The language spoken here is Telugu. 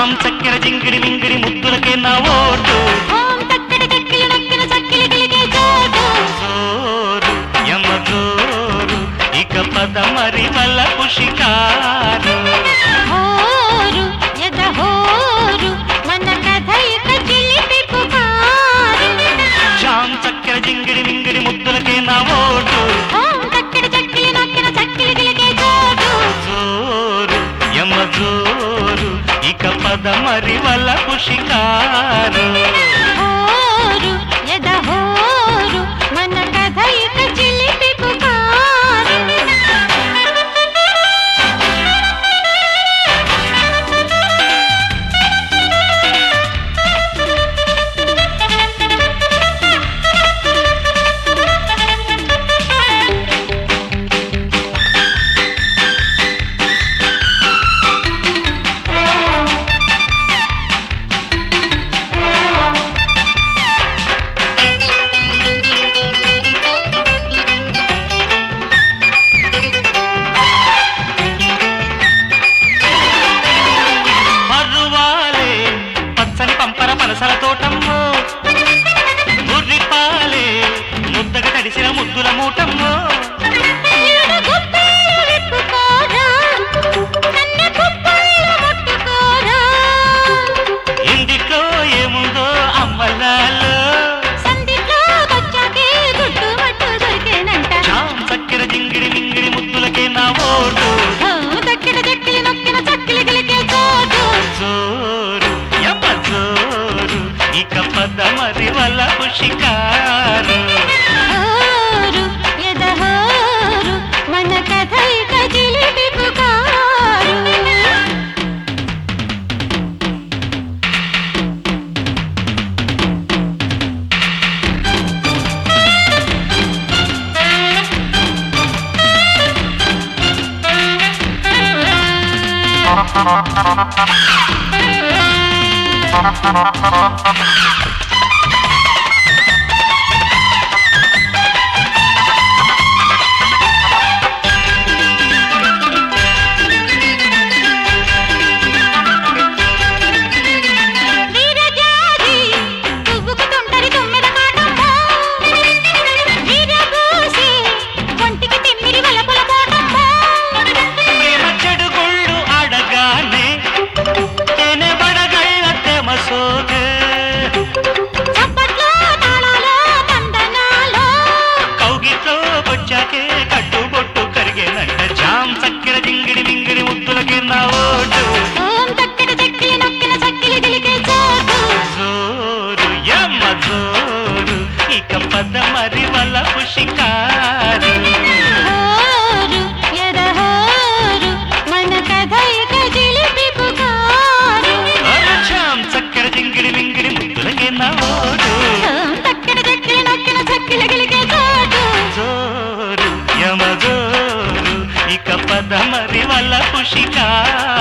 జామ్ చక్కెర జింగిడి మింగిడి ముద్దులకే నా ఓటు ఓం తక్కడి చెక్కిలి నొక్కిన చక్కిలి గిలిగే చోటు జోరు యమ జోరు ఇక పద మరి వల్ల పుషికారు హోరు ఎద హోరు మన కథ ఇక చిలిపి పుకారు జామ్ చక్కెర జింగిడి మింగిడి ముద్దులకే నా ఓటు ఓం తక్కడి చెక్కిలి నొక్కిన చక్కిలి గిలిగే చోటు జోరు యమ జోరు ఇక పద మరి వల్ల పుషికారు హోరు ఎద హోరు మన కథ ఇక చిలిపి పుకారు పర్వాలే పచ్చని పంపర పలసల తోటమ్మో ముర్రిపాలే ముద్దగా తడిసిన ముద్దుల మూటమ్మో ఈడు గుప్పెళ్ళు విప్పుకోరా కన్నె గుప్పెళ్ళు ముట్టుకోరా ఇంటిలో ఏముందో అమ్మలాలో సందిట్లో వచ్చాకే గుడ్డు మట్టు దొరికేనంట జామ్ చక్కెర జింగిడి మింగిడి ముద్దులకే నా ఓటు ఓ, దక్కిన చెక్కిలి నొక్కిన చక్కిలి గిలికే చోటు జోరు యమ జోరు ఇక పద మరి వల్ల పుషికారు హోరు ఎద హోరు మన కథ ఇక చిలిపి పుకారు వీరజాజి పువ్వుకు తొంటరి తొమ్మిద కాటమ్మో వీరబూసి ఒంటికి తిమ్మిరి వలపుల కోటమ్మో ప్రేమ చెడుగుళ్ళు అడగానే తేనె బడగళ్ళ తెమ సోగే చప్పట్లో తాళాలో తందనాలో కౌగిట్లో వచ్చాకే కట్టుబొట్టు కరిగేనంట జామ్ చక్కెర జింగిడి మింగిడి ముద్దులకి నా ఓటు ఓం తక్కిడి చెక్కిలి నొక్కిన చక్కిలి గిలికే చోటు జోరు యమ్మ జోరు ఇక పద మరి వల్ల పుషికారు హోరు ఎద హోరు మన కథ ఇక చిలిపి పుకారు అరే జామ్ చక్కెర జింగిడి మింగిడి ముద్దులకి నా ఓటు ఓం తక్కిడి చెక్కిలి నొక్కిన చక్కిలి గిలికే చోటు జోరు యమ జోరు ఇక పద మరి వల్ల పుషికారు